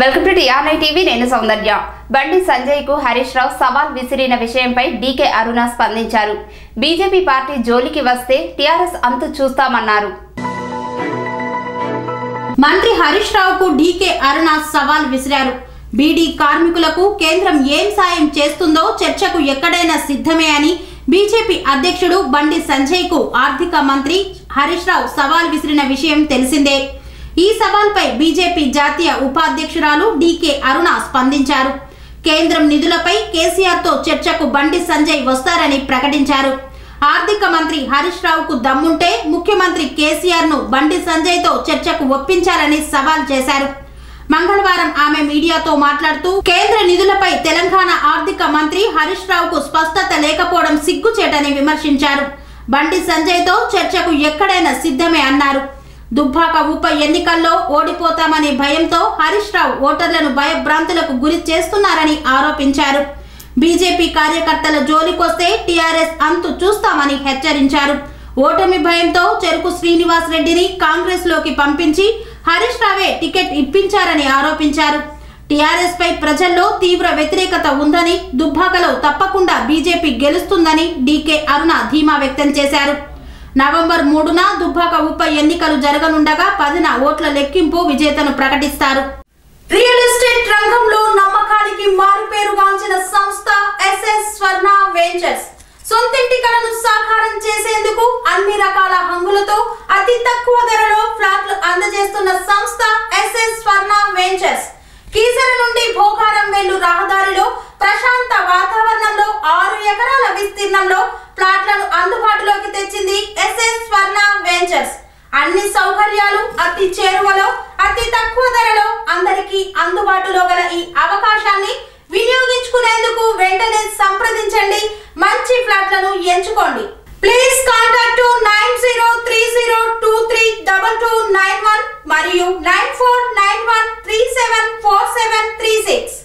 welcome to TRI TV నేను సౌందర్య బండి సంజయ్ కు హరీష్ రావు సవాల్ విసిరిన విషయంపై డీకే అరుణ స్పందించారు బీజేపీ పార్టీ జోలికి వస్తే టీఆర్ఎస్ అంతు చూస్తామన్నారు మంత్రి హరీష్ రావుకు డీకే అరుణ సవాల్ విసిరారు బీడీ కార్మికులకు కేంద్రం ఏం సాయం చేస్తుందో చర్చకు ఎక్కడైనా సిద్ధమే అని బీజేపీ అధ్యక్షుడు బండి సంజయ్ కు ఆర్థిక మంత్రి హరీష్ రావు సవాల్ విసిరిన విషయం తెలిసిందే ఈ సవాల్పై బీజేపీ జాతీయ ఉపాధ్యక్షురాలు డీకే అరుణ స్పందించారు కేంద్రం నిధులపై కేసీఆర్ తో చర్చకు బండి సంజయ్ వస్తారని ప్రకటించారు ఆర్థిక మంత్రి హరీష్ రావుకు దమ్ముంటే ముఖ్యమంత్రి కేసీఆర్ ను బండి సంజయ్ తో చర్చకు ఒప్పించాలని సవాల్ చేశారు మంగళవారం ఆమె మీడియాతో మాట్లాడుతూ కేంద్ర నిధులపై తెలంగాణ ఆర్థిక మంత్రి హరీష్ రావుకు స్పష్టత లేకపోవడం సిగ్గుచేటని విమర్శించారు బండి సంజయ్ తో చర్చకు ఎక్కడైనా సిద్ధమే అన్నారు దుబ్బాక ఉప ఎన్నికల్లో ఓడిపోతామనే భయంతో హరీష్ రావు ఓటర్లను భయభ్రాంతులకు గురి చేస్తున్నారని ఆరోపించారు బీజేపీ కార్యకర్తల జోలికొస్తే టీఆర్ఎస్ అంతు చూస్తామని హెచ్చరించారు ఓటమి భయంతో చెరుకు శ్రీనివాస్ రెడ్డిని కాంగ్రెస్ లోకి పంపించి హరీష్ రావే టికెట్ ఇప్పించారని ఆరోపించారు టీఆర్ఎస్ పై ప్రజల్లో తీవ్ర వ్యతిరేకత ఉందని దుబ్బాకలో తప్పకుండా బీజేపీ గెలుస్తుందని డీకే అరుణ ధీమా వ్యక్తం చేశారు నవంబర్ మూడున దుబ్బాక ఉప ఎన్నికలు జరగనుండగా పదిన ఓట్ల లెక్కింపు విజేతను ప్రకటిస్తారు రియల్ ఎస్టేట్ రంగంలో నమ్మకానికి మారుపేరుగాంచిన సంస్థ ఎస్ఎస్ స్వర్ణ వెంచర్స్ సొంతింటి కలను సాకారం చేసేందుకు అన్ని రకాల హంగులతో అతి తక్కువ ధరలో ఫ్లాట్లు అందజేస్తున్న సంస్థ ఎస్ఎస్ స్వర్ణ వెంచర్స్ కీసర నుండి భోగారం వెళ్ళు రహదారిలో ప్రశాంత వాతావరణంలో ఆరు ఎకరాల విస్తీర్ణంలో ప్లాట్లను అందుబాటులోకి తెచ్చింది ఎస్ఎస్ స్వర్ణ వెంచర్స్ అన్ని సౌకర్యాలు అతి చేరువలో అతి తక్కువ ధరలో అందరికీ అందుబాటులో గల ఈ అవకాశాన్ని వినియోగించుకునేందుకు వెంటనే సంప్రదించండి మంచి ఫ్లాట్లను ఎంచుకోండి please contact nine zero three zero two three double two nine one మరియు nine four nine one three seven four seven three six